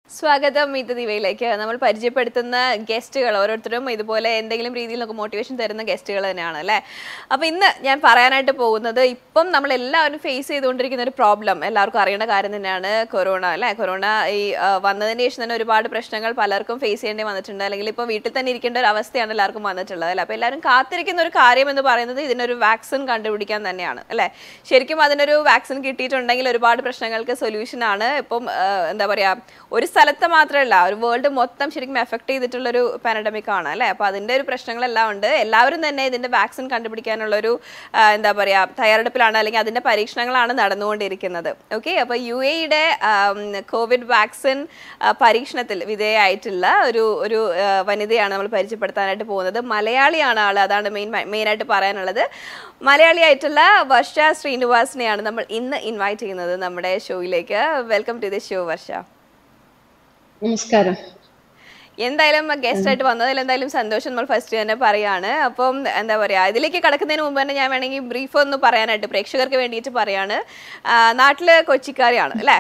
സ്വാഗതം ഇത് ദിവയിലേക്ക് നമ്മൾ പരിചയപ്പെടുത്തുന്ന ഗസ്റ്റുകൾ ഓരോരുത്തരും ഇതുപോലെ എന്തെങ്കിലും രീതിയിൽ നമുക്ക് മോട്ടിവേഷൻ തരുന്ന ഗസ്റ്റുകൾ തന്നെയാണ് അല്ലേ അപ്പോൾ ഇന്ന് ഞാൻ പറയാനായിട്ട് പോകുന്നത് ഇപ്പം നമ്മൾ എല്ലാവരും ഫേസ് ചെയ്തുകൊണ്ടിരിക്കുന്ന ഒരു പ്രോബ്ലം എല്ലാവർക്കും അറിയേണ്ട കാര്യം തന്നെയാണ് കൊറോണ അല്ലേ കൊറോണ ഈ ആ, വന്നതിന് ശേഷം തന്നെ ഒരുപാട് പ്രശ്നങ്ങൾ പലർക്കും ഫേസ് ചെയ്യേണ്ടി വന്നിട്ടുണ്ട് അല്ലെങ്കിൽ ഇപ്പോൾ വീട്ടിൽ തന്നെ ഇരിക്കേണ്ട ഒരു അവസ്ഥയാണ് എല്ലാവർക്കും വന്നിട്ടുള്ളത് അല്ലേ അപ്പോൾ എല്ലാവരും കാത്തിരിക്കുന്ന ഒരു കാര്യം എന്ന് പറയുന്നത് ഇതിനൊരു വാക്സിൻ കണ്ടുപിടിക്കാൻ തന്നെയാണ് അല്ലേ ശരിക്കും അതിനൊരു വാക്സിൻ കിട്ടിയിട്ടുണ്ടെങ്കിൽ ഒരുപാട് പ്രശ്നങ്ങൾക്ക് സൊല്യൂഷൻ ആണ് ഇപ്പം ആ, എന്താ പറയുക ഒരു സ്ഥലത്ത് മാത്രമല്ല ഒരു വേൾഡ് മൊത്തം ശരിക്കും എഫക്ട് ചെയ്തിട്ടുള്ളൊരു പാനഡമിക് ആണ് അല്ലേ അപ്പോൾ അതിൻ്റെ ഒരു പ്രശ്നങ്ങളെല്ലാം ഉണ്ട് എല്ലാവരും തന്നെ ഇതിൻ്റെ വാക്സിൻ കണ്ടുപിടിക്കാനുള്ളൊരു ആ, എന്താ പറയുക തയ്യാറെടുപ്പിലാണ് അല്ലെങ്കിൽ അതിൻ്റെ പരീക്ഷണങ്ങളാണ് നടന്നുകൊണ്ടിരിക്കുന്നത് ഓക്കെ അപ്പോൾ യു എയുടെ കോവിഡ് വാക്സിൻ ആ, പരീക്ഷണത്തിൽ വിധേയമായിട്ടുള്ള ഒരു ഒരു ആ, വനിതയാണ് നമ്മൾ പരിചയപ്പെടുത്താനായിട്ട് പോകുന്നത് മലയാളിയാണ് ആൾ അതാണ് മെയിൻ മെയിനായിട്ട് പറയാനുള്ളത് മലയാളിയായിട്ടുള്ള വർഷ ശ്രീനിവാസിനെയാണ് നമ്മൾ ഇന്ന് ഇൻവൈറ്റ് ചെയ്യുന്നത് നമ്മുടെ ഷോയിലേക്ക് welcome to the show Varsha നമസ്കാരം എന്തായാലും ഗസ്റ്റ് ആയിട്ട് വന്നതിൽ എന്തായാലും സന്തോഷം നമ്മൾ ഫസ്റ്റ് തന്നെ പറയാണ് അപ്പം എന്താ പറയാ ഇതിലേക്ക് കടക്കുന്നതിന് മുമ്പ് തന്നെ ഞാൻ വേണമെങ്കിൽ ബ്രീഫ് ഒന്ന് പറയാനായിട്ട് പ്രേക്ഷകർക്ക് വേണ്ടിയിട്ട് പറയാണ് ആ, നാട്ടില് കൊച്ചിക്കാരിയാണ് അല്ലേ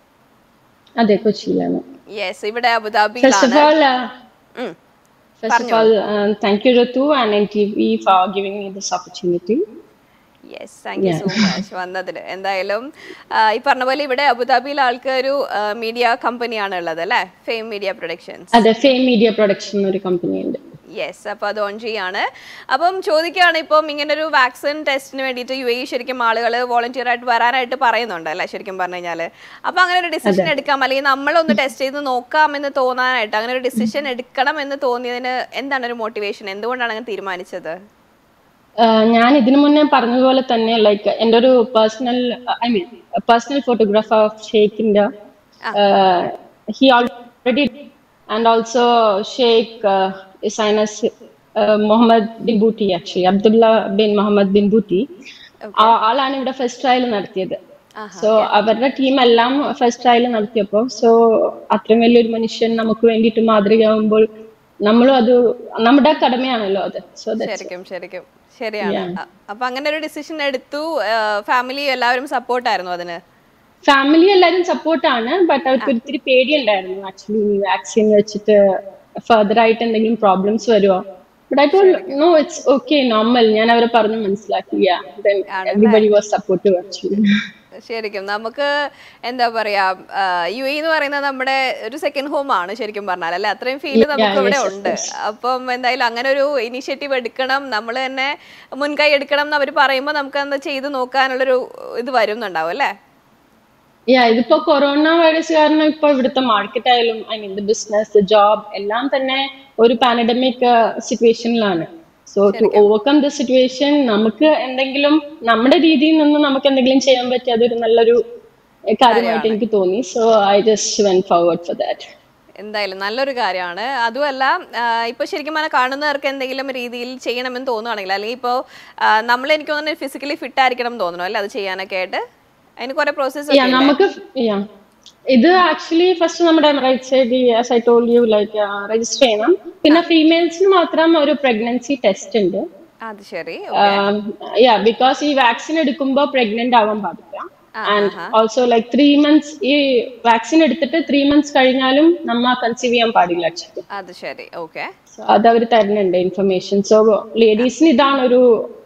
അതെ കൊച്ചിയിലാണ് യെസ് ഇവിടെ ഫസ്റ്റ് ഓഫ് അബുദാബിയിലാണ് all um. First of all thank you Rithu and N T V for giving me this opportunity yes thank you so much വന്നതിന് എന്തായാലും ആ, ഈ പറഞ്ഞ പോലെ ഇവിടെ അബുദാബിയിൽ ആൾക്ക് ഒരു മീഡിയ കമ്പനിയാണ് ഉള്ളത് അല്ലേ ഫെയിം മീഡിയ പ്രൊഡക്ഷൻസ് അതെ ഫെയിം മീഡിയ പ്രൊഡക്ഷൻ ഒരു കമ്പനി ഉണ്ട് യെസ് അപ്പോൾ അത് ഓൺ ചെയ്യാണ് അപ്പം ചോദിക്കുകയാണ് ഇപ്പം ഇങ്ങനൊരു വാക്സിൻ ടെസ്റ്റിന് വേണ്ടിയിട്ട് യു എ ശരിക്കും ആളുകൾ വോളണ്ടിയർ ആയിട്ട് വരാനായിട്ട് പറയുന്നുണ്ട് അല്ലേ ശരിക്കും പറഞ്ഞു കഴിഞ്ഞാൽ അപ്പം അങ്ങനെ ഒരു ഡിസിഷൻ എടുക്കാം അല്ലെങ്കിൽ നമ്മളൊന്ന് ടെസ്റ്റ് ചെയ്ത് നോക്കാം എന്ന് തോന്നാനായിട്ട് അങ്ങനെ ഒരു ഡിസിഷൻ എടുക്കണം എന്ന് തോന്നിയതിന് എന്താണ് ഒരു മോട്ടിവേഷൻ എന്തുകൊണ്ടാണ് അങ്ങനെ തീരുമാനിച്ചത് ആഹ് ഞാൻ ഇതിനു മുന്നേ പറഞ്ഞതുപോലെ തന്നെ ലൈക്ക് എൻ്റെ ഒരു personal I mean personal photograph of ഷെയ്ഖിൻ്റെ he already and also Sheikh ഇസൈനസ് Mohammed bin Butti actually Abdullah bin Mohammed bin Butti ആ- ആളാണ് ഇവിടെ ഫസ്റ്റ് ട്രയൽ നടത്തിയത് സോ അവരുടെ ടീം എല്ലാം ഫസ്റ്റ് ട്രയൽ നടത്തിയപ്പോ സോ അത്രയും വലിയൊരു മനുഷ്യൻ നമുക്ക് വേണ്ടിയിട്ട് മാതൃകയാവുമ്പോൾ നമ്മളും അത് നമ്മുടെ കടമയാണല്ലോ അത് സോ ശരിക്കും ശരിക്കും ശരിയാണ് അ- അപ്പൊ അങ്ങനെ ഒരു ഡിസിഷൻ എടുത്തു ഫാമിലി എല്ലാവരും സപ്പോർട്ടായിരുന്നു അതിന് ഫാമിലി എല്ലാവരും സപ്പോർട്ടാണ് ബട്ട് അവർക്ക് ഒത്തിരി പേടിയുണ്ടായിരുന്നു ആക്ച്വലി വാക്സിൻ വെച്ചിട്ട് ഫർദർ ആയിട്ട് എന്തെങ്കിലും പ്രോബ്ലംസ് വരുമോ but I told no it's okay normal ഞാൻ അവരെ പറഞ്ഞ് മനസ്സിലാക്കി എവറിബഡി വാസ് സപ്പോർട്ടീവ് ആക്ച്വലി ശരിക്കും നമുക്ക് എന്താ പറയാ യു എന്ന് പറയുന്നത് നമ്മുടെ ഒരു സെക്കൻഡ് ഹോം ആണ് ശരിക്കും പറഞ്ഞാൽ അല്ലെ അത്രയും ഫീൽ നമുക്ക് ഇവിടെ ഉണ്ട് അപ്പം എന്തായാലും അങ്ങനെ ഒരു ഇനിഷ്യേറ്റീവ് എടുക്കണം നമ്മൾ തന്നെ മുൻകൈ എടുക്കണം എന്ന് അവർ പറയുമ്പോൾ നമുക്ക് എന്താ ചെയ്ത് നോക്കാനുള്ളൊരു ഇത് വരുന്നുണ്ടാവും അല്ലേ യാ ഇതിപ്പോ കൊറോണ വൈറസ് കാരണം ഇപ്പൊ ഇവിടുത്തെ മാർക്കറ്റ് ആയാലും I mean the business job എല്ലാം തന്നെ ഒരു പാനഡമിക് സിറ്റുവേഷനിലാണ് so to overcome the situation നമുക്ക് എന്തെങ്കിലും നമ്മുടെ രീതിയിൽ നിന്ന് നമുക്ക് എന്തെങ്കിലും ചെയ്യാൻ പറ്റിയ അതൊരു നല്ലൊരു കാര്യമായിട്ട് എനിക്ക് തോന്നി so I just went forward for that എന്തായാലും നല്ലൊരു കാര്യമാണ് അതുമല്ല ആ, ഇപ്പൊ ശരിക്കും പറഞ്ഞാൽ കാണുന്നവർക്ക് എന്തെങ്കിലും രീതിയിൽ ചെയ്യണമെന്ന് തോന്നുവാണെങ്കിൽ അല്ലെങ്കിൽ ഇപ്പോൾ നമ്മൾ എനിക്ക് തോന്നുന്നത് ഫിസിക്കലി ഫിറ്റ് ആയിരിക്കണം എന്ന് തോന്നണം അല്ലേ അത് ചെയ്യാനൊക്കെ ആയിട്ട് അതിന് കുറെ പ്രോസസ്സ് യാ നമുക്ക് യാ ഇത് ആക്ച്വലി ഫസ്റ്റ് നമ്മുടെ right side as I told you like register ചെയ്യണം പിന്നെ ഫീമെയിൽസിന് മാത്രം ഒരു പ്രഗ്നൻസി ടെസ്റ്റ് ഉണ്ട് അത് ശരി യാ ബിക്കോസ് ഈ വാക്സിൻ എടുക്കുമ്പോൾ പ്രഗ്നന്റ് ആവാൻ പാടില്ല and also like three months ഈ വാക്സിൻ എടുത്തിട്ട് ത്രീ മന്ത്സ് കഴിഞ്ഞാലും നമ്മ കൺസീവ് ചെയ്യാൻ പാടില്ല ആക്ച്വലി അത് ശരി ഓക്കെ സോ അത് അവർ തരുന്നുണ്ട് ഇൻഫർമേഷൻ സോ ലേഡീസിന് ഇതാണ് ഒരു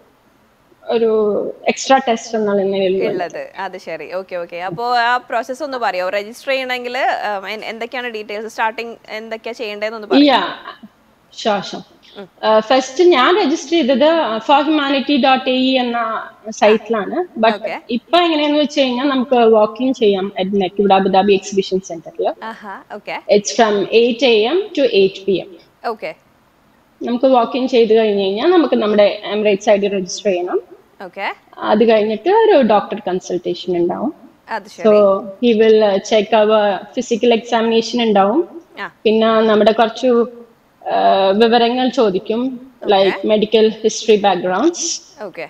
ഒരു എക്സ്ട്രാ ടെസ്റ്റ് എന്നുള്ള നിലയിൽ ഉള്ളത് അത് ശരി ഓക്കെ ഓക്കെ അപ്പോൾ ആ പ്രോസസ്സ് ഒന്ന് പറയോ രജിസ്റ്റർ ചെയ്യണമെങ്കിൽ എന്തൊക്കെയാണ് ഡീറ്റെയിൽസ് സ്റ്റാർട്ടിങ് എന്തൊക്കെയാ ചെയ്യേണ്ടതെന്ന് പറയോ യാ ഷുവർ ഷുവർ ഫസ്റ്റ് ഞാൻ രജിസ്റ്റർ ചെയ്തത് ഫോർ ഹ്യൂമാനിറ്റി ഡോട്ട് എ എന്ന സൈറ്റിലാണ് ബട്ട് Okay. ഇപ്പൊ എങ്ങനെയാന്ന് വെച്ച് കഴിഞ്ഞാൽ നമുക്ക് വാക്കിംഗ് ചെയ്യാം അഡ്നെറ്റ് ഇവിടെ അബുദാബി എക്സിബിഷൻ സെന്ററിൽ aha okay it's from eight A M to eight P M okay നമുക്ക് വാക്കിംഗ് ചെയ്ത് കഴിഞ്ഞ് കഴിഞ്ഞാൽ നമുക്ക് നമ്മുടെ എമിറേറ്റ്സ് ഐ ഡി രജിസ്റ്റർ ചെയ്യണം ഓക്കെ അത് കഴിഞ്ഞിട്ട് ഒരു ഡോക്ടർ കൺസൾട്ടേഷൻ ഉണ്ടാവും അത് സോ ശരി ഹി വിൽ ചെക്ക് അവർ ഫിസിക്കൽ എക്സാമിനേഷൻ ഉണ്ടാവും ആ പിന്നെ നമ്മുടെ കുറച്ച് ആ, വിവരങ്ങൾ ചോദിക്കും like medical history backgrounds okay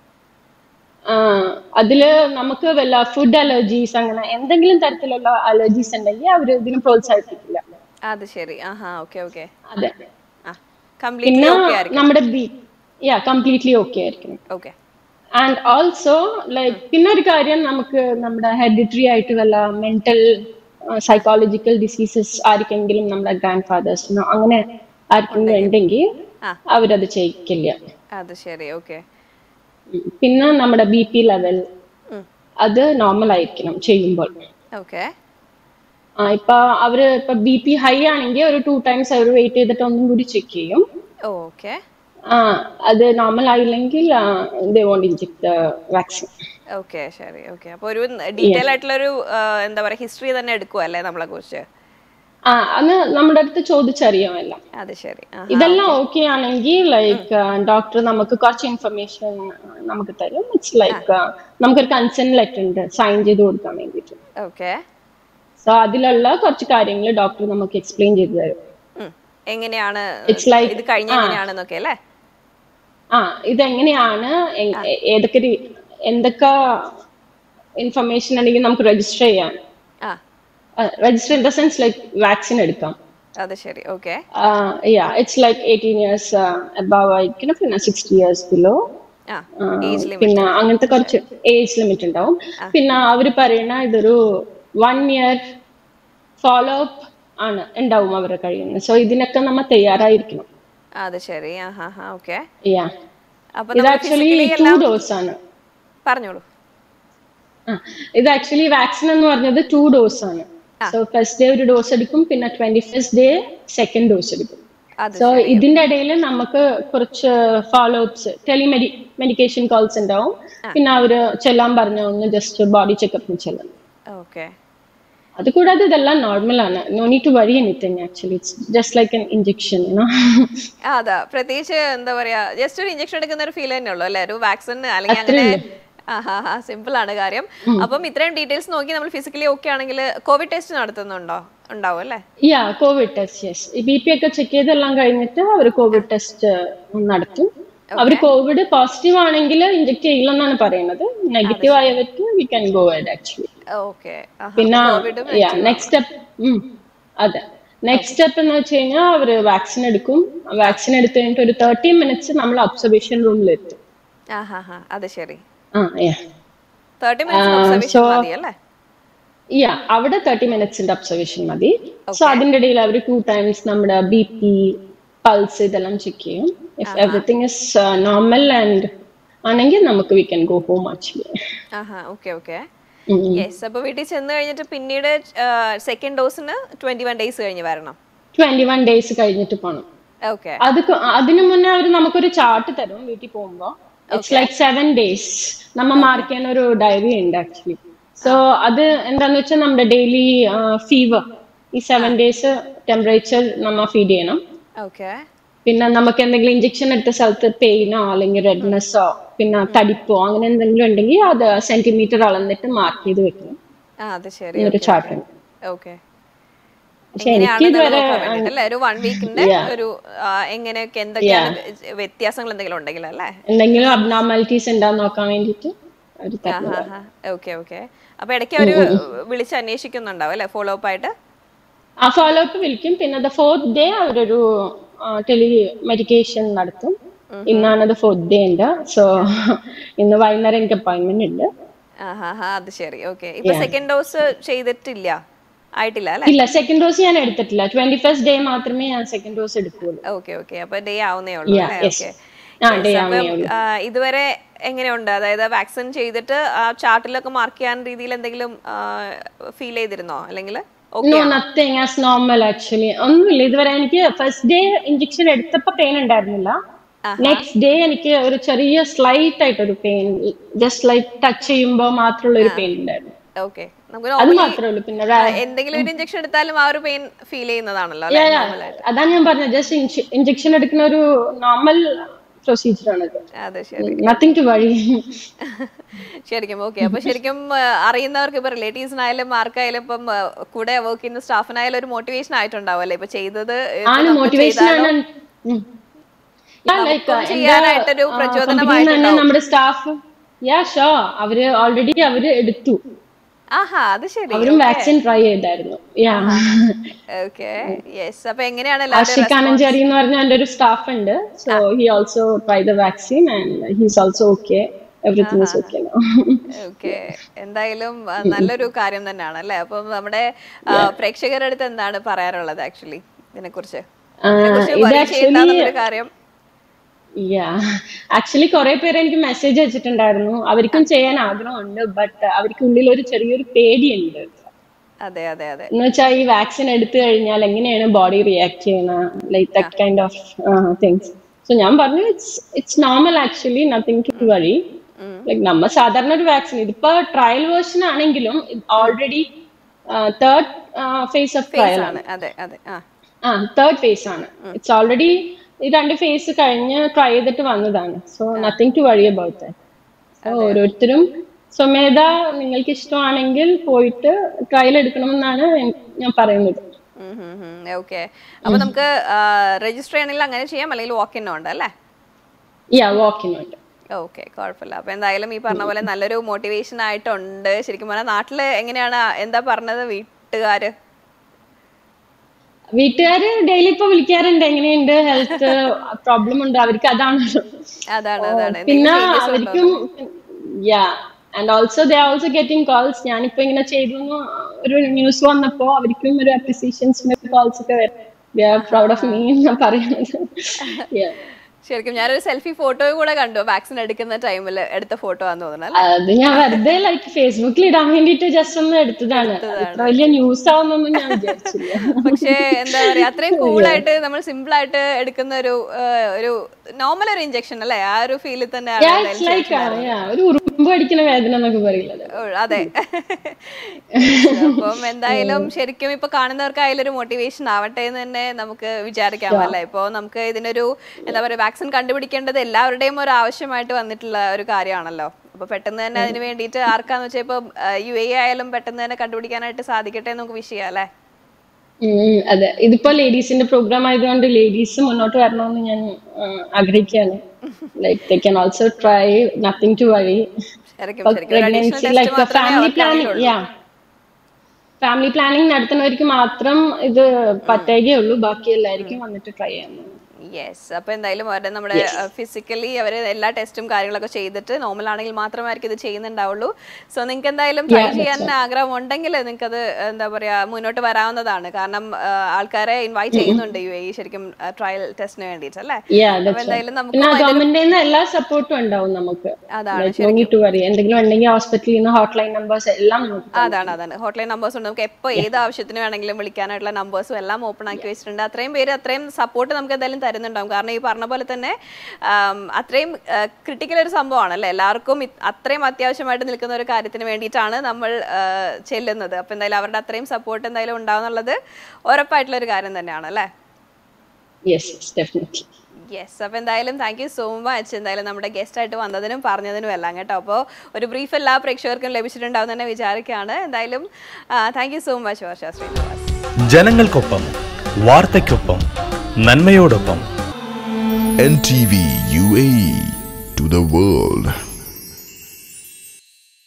അതില് നമുക്ക് വല്ല ഫുഡ് അലർജീസ് അങ്ങനെ എന്തെങ്കിലും തരത്തിലുള്ള അലർജീസ് ഉണ്ടെങ്കിൽ അവർ ഇതിന് പ്രോത്സാഹിപ്പിക്കില്ല അത് ശരി ആഹാ ഓക്കെ ഓക്കെ അതെ ആ കംപ്ലീറ്റ്ലി പിന്നെ ഓക്കെ ആയിരിക്കും നമ്മുടെ ബി യാ കംപ്ലീറ്റ്ലി ഓക്കെ ആയിരിക്കണം ഓക്കെ ആൻഡ് ഓൾസോ ലൈക്ക് പിന്നെ ഒരു കാര്യം നമുക്ക് നമ്മുടെ ഹെറിഡിറ്ററി ആയിട്ട് വല്ല മെന്റൽ സൈക്കോളജിക്കൽ ഡിസീസസ് ആർക്കെങ്കിലും നമ്മുടെ ഗ്രാൻഡ് ഫാദേഴ്സിനോ അങ്ങനെ ആർക്കെങ്കിലും ഉണ്ടെങ്കിൽ ആ. അവരത് ചെയ്യിക്കില്ല അത് ശരി ഓക്കെ ഉം. പിന്നെ നമ്മുടെ ബി പി ലെവൽ അത് നോർമൽ ആയിരിക്കണം ചെയ്യുമ്പോൾ ഓക്കെ ആ ഇപ്പൊ അവര് ഇപ്പൊ ബി പി ഹൈ ആണെങ്കിൽ ഒരു ടു ടൈംസ് അവർ വെയിറ്റ് ചെയ്തിട്ട് ഒന്നും കൂടി ചെക്ക് ചെയ്യും ഓക്കെ ആ അത് നോർമൽ ആയില്ലെങ്കിൽ they won't inject vaccine okay ശരി ഓക്കെ അപ്പൊ ഒരു ഡീറ്റെയിൽ ആയിട്ടുള്ള ഒരു എന്താ പറയാ ഹിസ്റ്ററി തന്നെ എടുക്കുവല്ലേ നമ്മളെ കുറിച്ച് ആ അന്ന് നമ്മുടെ അടുത്ത് ചോദിച്ചറിയാമല്ല അത് ശരി ആ ഇതെല്ലാം ഓക്കെ ആണെങ്കിൽ ലൈക്ക് ഡോക്ടർ നമുക്ക് കുറച്ച് ഇൻഫർമേഷൻ നമുക്ക് തരും ഇറ്റ്സ് ലൈക്ക് നമുക്കൊരു കൺസെന്റ് ലെറ്റർ ഉണ്ട് സൈൻ ചെയ്ത് കൊടുക്കാൻ വേണ്ടിയിട്ട് ഓക്കെ സോ അതിലുള്ള കുറച്ച് കാര്യങ്ങൾ ഡോക്ടർ നമുക്ക് എക്സ്പ്ലെയിൻ ചെയ്തു തരും എങ്ങനെയാണ് It's like- ഇത് കഴിഞ്ഞ എങ്ങനെയാണെന്നൊക്കെ അല്ലേ ആ ഇതെങ്ങനെയാണ് എ- എ- ഏതൊക്കെ രീ- എന്തൊക്കെ ഇൻഫർമേഷൻ ഉണ്ടെങ്കിൽ നമുക്ക് രജിസ്റ്റർ ചെയ്യാം ആ register in the sense like vaccine എടുക്കാം അത് ശരി okay yeah it's like eighteen years above ആയിരിക്കണം പിന്നെ സിക്സ്റ്റി ഇയേഴ്സ് ബിലോ ആ ആ, ഏജ് ലിമിറ്റ് പിന്നെ അങ്ങനത്തെ കുറച്ച് ഏജ് ലിമിറ്റ് ഉണ്ടാവും പിന്നെ അവര് പറയുന്ന ഇതൊരു വൺ ഇയർ ഫോളോ അപ്പ് ആണ് ഉണ്ടാവും അവരുടെ കഴിയുന്നത് സോ ഇതിനൊക്കെ നമ്മ തയ്യാറായിരിക്കണം അത് ശരി ആ ഹാ ഹാ ഓക്കെ യാ അപ്പൊ ഇത് നമ്മൾ ആക്ച്വലി physically ടു എല്ലാം ഡോസ് ആണ് പറഞ്ഞോളൂ ആ, ഇത് ആക്ച്വലി വാക്സിൻ എന്ന് പറഞ്ഞത് ടു ഡോസ് ആണ് സോ ഫസ്റ്റ് ഡേ ഒരു ഡോസ് എടുക്കും പിന്നെ twenty first day second dose എടുക്കും അത് സോ ഇതിന്റെ ഇടയിൽ നമുക്ക് കുറച്ച് ഫോളോ അപ്സ് ടെലിമെഡി മെഡിക്കേഷൻ കോൾസ് ഉണ്ടാവും പിന്നെ അവര് ചെല്ലാൻ പറഞ്ഞ ഒന്ന് ജസ്റ്റ് ബോഡി ചെക്കപ്പിന് ചെല്ലണം ഓക്കെ അത് കൂടാതെ ഇതെല്ലാം നോർമൽ ആണ് no need to worry anything actually it's just like an injection ആ അതാ പ്രത്യേകിച്ച് എന്താ പറയാ ജസ്റ്റ് ഒരു ഇഞ്ചക്ഷൻ എടുക്കുന്ന ഒരു ഫീൽ തന്നെ ഉള്ളൂ അല്ലേ ഒരു വാക്സിൻ അല്ലെങ്കിൽ അങ്ങനെ സിമ്പിൾ ആണ് കാര്യം അപ്പം ഇത്രയും ഡീറ്റെയിൽസ് നോക്കി നമ്മൾ ഫിസിക്കലി ഓക്കെ ആണെങ്കിൽ കോവിഡ് ടെസ്റ്റ് നടത്തുന്നുണ്ടോ ഉണ്ടാവും അല്ലേ yeah Covid test yes B P ഒക്കെ ചെക്ക് ചെയ്തെല്ലാം കഴിഞ്ഞിട്ട് അവർ കോവിഡ് ടെസ്റ്റ് നടത്തും അവർ കോവിഡ് പോസിറ്റീവ് ആണെങ്കിൽ ഇഞ്ചെക്ട് ചെയ്യില്ലെന്നാണ് പറയുന്നത് നെഗറ്റീവ് ആയവർക്ക് we can go ahead actually okay പിന്നെ കോവിഡും നെക്സ്റ്റ് സ്റ്റെപ്പ് അതെ നെക്സ്റ്റ് സ്റ്റെപ്പ് എന്ന് വെച്ച് കഴിഞ്ഞാൽ അവര് വാക്സിൻ എടുക്കും വാക്സിൻ എടുത്തു കഴിഞ്ഞിട്ട് ഒരു തേർട്ടി മിനിറ്റ്സ് നമ്മൾ ഒബ്സർവേഷൻ റൂമിൽ എത്തും ആ ഹാ ഹാ അത് ശരി ആ യാ തേർട്ടി മിനിറ്റ്സ് ഒബ്സർവേഷൻ മതി അല്ലേ യാ അവിടെ തേർട്ടി മിനിറ്റ്സിന്റെ ഒബ്സർവേഷൻ മതി സോ അതിന്റെ ഇടയിൽ അവർ ടു ടൈംസ് നമ്മുടെ ബി പി പൾസ് ഇതെല്ലാം ചെക്ക് ചെയ്യും if everything is normal and ആണെങ്കിൽ നമുക്ക് we can go home actually ആ ഹാ ഓക്കെ ഓക്കെ യെസ് അപ്പൊ വീട്ടിൽ ചെന്ന് കഴിഞ്ഞിട്ട് പിന്നീട് സെക്കൻഡ് ഡോസിന് ട്വന്റി വൺ ഡേയ്സ് കഴിഞ്ഞ് വരണം ട്വന്റി വൺ ഡേയ്സ് കഴിഞ്ഞിട്ട് പോകണം ഓക്കെ അത് ക- അതിനു മുന്നേ അവർ നമുക്കൊരു ചാർട്ട് തരും വീട്ടിൽ പോകുമ്പോ ഇറ്റ്സ് ലൈക്ക് സെവൻ ഡേയ്സ് നമ്മ മാർക്ക് ചെയ്യാൻ ഒരു ഡയറി ഉണ്ട് ആക്ച്വലി സോ അത് എന്താന്ന് വെച്ചാൽ നമ്മുടെ ഡെയിലി ഫീവർ ഈ സെവൻ ഡേയ്സ് ടെമ്പറേച്ചർ നമ്മ ഫീഡ് ചെയ്യണം ഓക്കെ പിന്നെ നമുക്ക് എന്തെങ്കിലും ഇഞ്ചക്ഷൻ എടുത്ത സ്ഥലത്ത് പെയിനോ അല്ലെങ്കിൽ റെഡ്നെസ്സോ പിന്നെ തടിപ്പോ അങ്ങനെ എന്തെങ്കിലും ഉണ്ടെങ്കിൽ അത് സെന്റിമീറ്റർ അളന്നിട്ട് മാർക്ക് ചെയ്ത് വെക്കണം ആ അത് ശരി ഒരു ചാർട്ട് ഉണ്ട് ഓക്കെ പക്ഷെ എനിക്ക് ഇതുവരെ അല്ലേ ഒരു വൺ വീക്കിന്റെ ഒരു ആ, എങ്ങനെയൊക്കെ എന്തൊക്കെയാണ് വ്യത്യാസങ്ങൾ എന്തെങ്കിലും ഉണ്ടെങ്കിൽ അല്ലേ എന്തെങ്കിലും അബ്നോർമാലിറ്റീസ് ഉണ്ടാന്ന് നോക്കാൻ വേണ്ടിയിട്ട് അവർ തരും ഓക്കെ ഓക്കെ അപ്പൊ ഇടയ്ക്ക് അവര് വിളിച്ച് അന്വേഷിക്കുന്നുണ്ടാവും അല്ലേ ഫോളോ അപ്പ് ആയിട്ട് ആ ഫോളോ അപ്പ് വിളിക്കും പിന്നെ ഫോർത്ത് ഡേ അവരൊരു ടെലി മെഡിക്കേഷൻ നടത്തും ഇന്നാണത് ഫോർത്ത് ഡേ ഉണ്ട് സോ ഇന്ന് വൈകുന്നേരം എനിക്ക് അപ്പോയിന്റ്മെന്റ് ഉണ്ട് ആ ഹാ ഹാ അത് ശരി ഓക്കെ ഇപ്പൊ സെക്കൻഡ് ഡോസ് ചെയ്തിട്ടില്ല ആയിട്ടില്ല അല്ലേ ഇല്ല സെക്കൻഡ് ഡോസ് ഞാൻ എടുത്തിട്ടില്ല ട്വന്റി ഫസ്റ്റ് ഡേ മാത്രമേ ഞാൻ സെക്കൻഡ് ഡോസ് എടുക്കുള്ളൂ ഓക്കെ ഓക്കെ അപ്പൊ ഡേ ആവുന്നേ ഉള്ളൂ Yeah, അല്ലേ yes. ഓക്കെ ആ ഡേ ആവുന്നേ ഉള്ളൂ ഇതുവരെ എങ്ങനെയുണ്ട് അതായത് വാക്സിൻ ചെയ്തിട്ട് ആ ചാർട്ടിലൊക്കെ മാർക്ക് ചെയ്യാൻ രീതിയിൽ എന്തെങ്കിലും ഫീൽ ചെയ്തിരുന്നോ അല്ലെങ്കിൽ no nothing as normal actually ഒന്നുമില്ല ഇതുവരെ എനിക്ക് ഫസ്റ്റ് ഡേ ഇഞ്ചക്ഷൻ എടുത്തപ്പോ പെയിൻ ഉണ്ടായിരുന്നില്ല നെക്സ്റ്റ് ഡേ എനിക്ക് ഒരു ചെറിയ സ്ലൈറ്റ് ആയിട്ടൊരു പെയിൻ ജസ്റ്റ് ലൈക്ക് ടച്ച് ചെയ്യുമ്പോൾ മാത്രമുള്ള ഒരു പെയിൻ ഉണ്ടായിരുന്നു ഓക്കെ നമുക്ക് അത് normally, മാത്രമേ ഉള്ളൂ പിന്നെ ആ, എന്തെങ്കിലും ഒരു ഇഞ്ചക്ഷൻ എടുത്താലും ആ ഒരു പെയിൻ ഫീൽ ചെയ്യുന്നതാണല്ലോ അല്ലേ Yeah, yeah. അതാ ഞാൻ പറഞ്ഞത് ജസ്റ്റ് ഇഞ്ചക്ഷൻ എടുക്കുന്ന ഒരു നോർമൽ പ്രൊസീജിയർ ആണത് അതെ ശരി നത്തിങ് ടു വഴി ശരിക്കും ഓക്കെ അപ്പൊ ശരിക്കും ആ, അറിയുന്നവർക്ക് ഇപ്പൊ റിലേറ്റീവ്സിനായാലും ആർക്കായാലും ഇപ്പം ആ, കൂടെ വർക്ക് ചെയ്യുന്ന സ്റ്റാഫിനായാലും ഒരു മോട്ടിവേഷൻ ആയിട്ടുണ്ടാവും അല്ലേ ഇപ്പൊ ചെയ്തത് ഇപ്പൊ ആണ് നമുക്ക് മോട്ടിവേഷൻ ചെയ്താലോ? ആണ് ഉം. Yeah, like, നമുക്കും uh, ചെയ്യാനായിട്ടൊരു എന്റെ, uh, പ്രചോദനമായിട്ടുണ്ടാവും. company ന്ന് തന്നെ നമ്മുടെ സ്റ്റാഫ് യാ ഷോ അവര് ഓൾറെഡി അവര് എടുത്തു ആഹാ അത് ശരി അവരും വാക്സിൻ ട്രൈ ചെയ്തായിരുന്നു യാ ഓക്കെ യെസ് അപ്പൊ എങ്ങനെയാണ് എല്ലാവരും ആഷിഖ് ആനഞ്ചേരി എന്ന് പറഞ്ഞ എന്റെ ഒരു സ്റ്റാഫ് ഉണ്ട് so he also try the vaccine and he's also okay everything is okay now. Okay എന്തായാലും ആ, നല്ലൊരു കാര്യം തന്നെയാണ് അല്ലേ അപ്പം നമ്മുടെ ആ, പ്രേക്ഷകരുടെ അടുത്ത് എന്താണ് പറയാനുള്ളത് ആക്ച്വലി ഇതിനെ കുറിച്ച് ആ, ഇത് ആക്ച്വലി കാര്യം യാ ആക്ച്വലി കുറെ പേര് എനിക്ക് മെസ്സേജ് അയച്ചിട്ടുണ്ടായിരുന്നു അവർക്കും ചെയ്യാൻ ആഗ്രഹമുണ്ട് ബട്ട് അവർക്ക് ഉള്ളിൽ ഒരു ചെറിയൊരു പേടിയുണ്ട് അതെ അതെ അതെ എന്ന് വെച്ചാൽ ഈ വാക്സിൻ എടുത്തു കഴിഞ്ഞാൽ എങ്ങനെയാണ് ബോഡി റിയാക്ട് ചെയ്യുന്നത് like that kind of things so ഞാൻ പറഞ്ഞു it's it's normal actually nothing to worry like നമ്മ സാധാരണ ഒരു വാക്സിൻ ഇതിപ്പോ ട്രയൽ വേർഷൻ ആണെങ്കിലും already third phase of trial ആണ് ആണ് അതെ അതെ ആ ആ തേർഡ് ഫേസ് ആണ് ഇറ്റ്സ് ഓൾറെഡി ഈ രണ്ട് ഫേസ് കഴിഞ്ഞ് ട്രൈ ചെയ്തിട്ട് വന്നതാണ് so nothing to worry about that so ഓരോരുത്തരും സ്വമേധ നിങ്ങൾക്ക് ഇഷ്ടമാണെങ്കിൽ പോയിട്ട് ട്രയൽ എടുക്കണമെന്നാണ് എൻ- ഞാൻ പറയുന്നത് ഓക്കെ അപ്പൊ നമുക്ക് രജിസ്റ്റർ ചെയ്യണമെങ്കിൽ അങ്ങനെ ചെയ്യാം അല്ലെങ്കിൽ വാക്ക് ഇൻ ഉണ്ട് അല്ലേ യാ വാക്കിനുണ്ട് ഓക്കെ കുഴപ്പമില്ല അപ്പൊ എന്തായാലും ഈ പറഞ്ഞ പോലെ നല്ലൊരു മോട്ടിവേഷൻ ആയിട്ടുണ്ട് ശരിക്കും പറഞ്ഞാൽ നാട്ടില് എങ്ങനെയാണ് എന്താ പറഞ്ഞത് വീട്ടുകാര് വീട്ടുകാര് ഡെയിലി ഇപ്പൊ വിളിക്കാറുണ്ട് എങ്ങനെയുണ്ട് ഹെൽത്ത് പ്രോബ്ലം ഉണ്ട് അവർക്ക് അതാണല്ലോ അതാണ് അതാണ് പിന്നെ അവർക്കും yeah and also they also getting calls ഞാനിപ്പോ ഇങ്ങനെ ചെയ്തു എന്ന് ഒരു ന്യൂസ് വന്നപ്പോ അവർക്കും ഒരു അപ്രിസിയേഷൻസിന്റെ കോൾസ് ഒക്കെ വരും we are proud of me എന്നാ പറയുന്നത് Yeah. ശരിക്കും ഞാനൊരു സെൽഫി ഫോട്ടോയും കൂടെ കണ്ടു വാക്സിൻ എടുക്കുന്ന ടൈമിൽ എടുത്ത ഫോട്ടോ ആന്ന് തോന്നുന്നു അല്ലേ അത് ഞാൻ വെറുതെ ലൈക്ക് ഫേസ്ബുക്കിൽ ഇടാൻ വേണ്ടിട്ട് ജസ്റ്റ് ഒന്ന് എടുത്തതാണ് അത് ഇത്ര വലിയ ന്യൂസ് ആവുന്നൊന്നും ഞാൻ വിചാരിച്ചില്ല പക്ഷേ എന്താ പറയാ അത്രയും കൂളായിട്ട് നമ്മൾ സിമ്പിൾ ആയിട്ട് എടുക്കുന്ന ഒരു ആ, ഒരു നോർമൽ ഒരു ഇഞ്ചക്ഷൻ അല്ലേ ആ ഒരു ഫീലിൽ തന്നെയാണ് Yeah, എന്തായാലും it's like, uh, yeah, ഒരു ഉറുമ്പ് അടിക്കുന്ന വേദന എന്നൊക്കെ പറയില്ലത് ഓ, അതെ അപ്പം എന്തായാലും ശരിക്കും ഇപ്പൊ കാണുന്നവർക്കായാലും ഒരു മോട്ടിവേഷൻ ആവട്ടെ എന്ന് തന്നെ നമുക്ക് വിചാരിക്കാം അല്ലേ ഇപ്പൊ നമുക്ക് ഇതിനൊരു എന്താ പറയാ വാക്സിൻ കണ്ടുപിടിക്കേണ്ടത് എല്ലാവരുടെയും ഒരു ആവശ്യമായിട്ട് വന്നിട്ടുള്ള ഒരു കാര്യമാണല്ലോ അപ്പൊ പെട്ടെന്ന് തന്നെ അതിന് വേണ്ടിയിട്ട് ആർക്കാന്ന് വെച്ചാൽ ഇപ്പൊ യു എ ആയാലും പെട്ടെന്ന് തന്നെ കണ്ടുപിടിക്കാനായിട്ട് സാധിക്കട്ടെ എന്ന് നമുക്ക് വിഷ് ചെയ്യാം അല്ലേ ഉം, അതെ ഇതിപ്പോ ലേഡീസിന്റെ പ്രോഗ്രാം ആയതുകൊണ്ട് ലേഡീസ് മുന്നോട്ട് വരണമെന്ന് ഞാൻ ആ, ആഗ്രഹിക്കുകയാണ് like they can also try nothing to worry ശരിക്കും ശരിക്കും ഒരു additional പ്രഗ്നൻസി test ലൈക്ക് മാത്രമേ ഫാമിലി അവർക്ക് പ്ലാനിങ് അറിയുള്ളൂ. യാ ഫാമിലി പ്ലാനിങ് നടത്തുന്നവർക്ക് മാത്രം ഇത് പറ്റുകയുള്ളൂ ബാക്കി എല്ലാവർക്കും വന്നിട്ട് ട്രൈ ചെയ്യാൻ യെസ് അപ്പൊ എന്തായാലും അവരുടെ നമ്മുടെ ഫിസിക്കലി അവർ എല്ലാ ടെസ്റ്റും കാര്യങ്ങളൊക്കെ ചെയ്തിട്ട് നോർമൽ ആണെങ്കിൽ മാത്രമായിരിക്കും ഇത് ചെയ്യുന്നുണ്ടാവുള്ളൂ സോ നിങ്ങൾക്ക് എന്തായാലും ട്രൈ ചെയ്യാൻ ആഗ്രഹം ഉണ്ടെങ്കിൽ നിങ്ങൾക്ക് അത് എന്താ പറയാ മുന്നോട്ട് വരാവുന്നതാണ് കാരണം ആ, ആൾക്കാരെ ഇൻവൈറ്റ് ചെയ്യുന്നുണ്ട് യു എ ശരിക്കും ട്രയൽ ടെസ്റ്റിന് വേണ്ടിയിട്ട് അല്ലേ യാ അപ്പൊ എന്തായാലും നമുക്ക് പിന്നെ ഗവൺമെന്റിൽ നിന്ന് എല്ലാ സപ്പോർട്ടും ഉണ്ടാവും നമുക്ക് അതാണ് നോ നീഡ് ടു വറി എന്തെങ്കിലും ഉണ്ടെങ്കിൽ ഹോസ്പിറ്റലിൽ നിന്ന് ഹോട്ട് ലൈൻ നമ്പേഴ്സ് എല്ലാം നമുക്ക് അതാണ് അതാണ് ഹോട്ട്ലൈൻ നമ്പേഴ്സ് ഉണ്ട് നമുക്ക് എപ്പോൾ ഏത് ആവശ്യത്തിന് വേണമെങ്കിലും വിളിക്കാനായിട്ടുള്ള നമ്പേഴ്സും എല്ലാം ഓപ്പൺ ആക്കി വെച്ചിട്ടുണ്ട് അത്രയും പേര് അത്രയും സപ്പോർട്ട് നമുക്ക് എന്തായാലും തരുന്നുണ്ടാവും കാരണം ഈ പറഞ്ഞ പോലെ തന്നെ ആം, അത്രയും ക്രിട്ടിക്കൽ ഒരു സംഭവമാണ് അല്ലേ എല്ലാവർക്കും ഇത് അത്രയും അത്യാവശ്യമായിട്ട് നിൽക്കുന്ന ഒരു കാര്യത്തിന് വേണ്ടിയിട്ടാണ് നമ്മൾ ആ, ചെല്ലുന്നത് അപ്പോൾ എന്തായാലും അവരുടെ അത്രയും സപ്പോർട്ട് എന്തായാലും ഉണ്ടാവുന്നുള്ളത് ഉറപ്പായിട്ടുള്ള ഒരു കാര്യം തന്നെയാണ് അല്ലേ യെസ് ഡെഫിനറ്റ്ലി യെസ് അപ്പോൾ എന്തായാലും താങ്ക് യു സോ മച്ച് എന്തായാലും നമ്മുടെ ഗസ്റ്റ് ആയിട്ട് വന്നതിനും പറഞ്ഞതിനും എല്ലാം കേട്ടോ അപ്പോൾ ഒരു ബ്രീഫ് എല്ലാ പ്രേക്ഷകർക്കും ലഭിച്ചിട്ടുണ്ടാവും തന്നെ വിചാരിക്കുകയാണ് എന്തായാലും thank you so much Varsha Srinivas ജനങ്ങൾക്കൊപ്പം വാർത്തയ്ക്കൊപ്പം നന്മയോടൊപ്പം NTV UAE to the world.